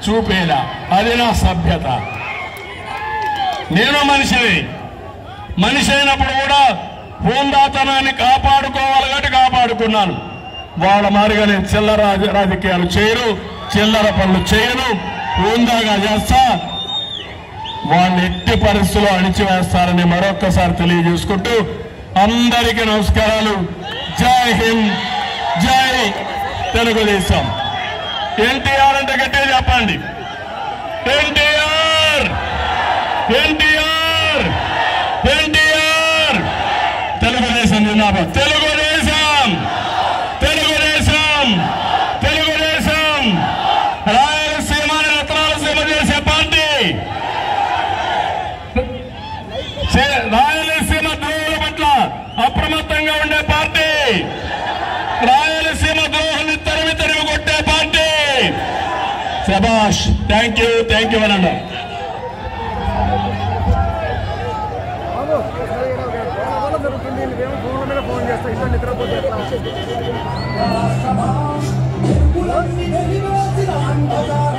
చూపేలా అది నా సభ్యత నేను మనిషిని మనిషి అయినప్పుడు కూడా హోందాతనాన్ని కాపాడుకోవాలి కాబట్టి కాపాడుకున్నాను వాళ్ళ మారిగా నేను చిల్లర రాజ- రాజకీయాలు చేయను చిల్లర పనులు చేయను హోందాగా చేస్తా వాళ్ళని ఎట్టి పరిస్థితుల్లో అణిచివేస్తారని మరొక్కసారి తెలియజేసుకుంటూ అందరికీ నమస్కారాలు జై హింద్ జై తెలుగుదేశం ఎన్టీఆర్ అంటే గట్టిగా చెప్పండి ఎన్టీఆర్ ఎన్టీఆర్ ఎన్టీఆర్ తెలుగుదేశం జిందాబాద్ తెలుగుదేశం తెలుగుదేశం తెలుగుదేశం రాయలసీమని రత్నాలసీమ చేసే పార్టీ చే- రాయలసీమ ద్రోహుల పట్ల అప్రమత్తంగా ఉండే పార్టీ రాయలసీమ ద్రోహుల్ని తరిమి తరిమి కొట్టే పార్టీ శబాష్ థ్యాంక్ యూ థ్యాంక్ యూ అనండి బాబు ఒకసారి ఇలా ఒక ఫోన్ వల్ల జరుగుతుంది నువ్వేమో ఫోన్ల మీద ఫోన్ చేస్తా ఇంట్లో నిద్రపోతే ఎట్లా? తెలుగులోని వెలివేసిన అంధకార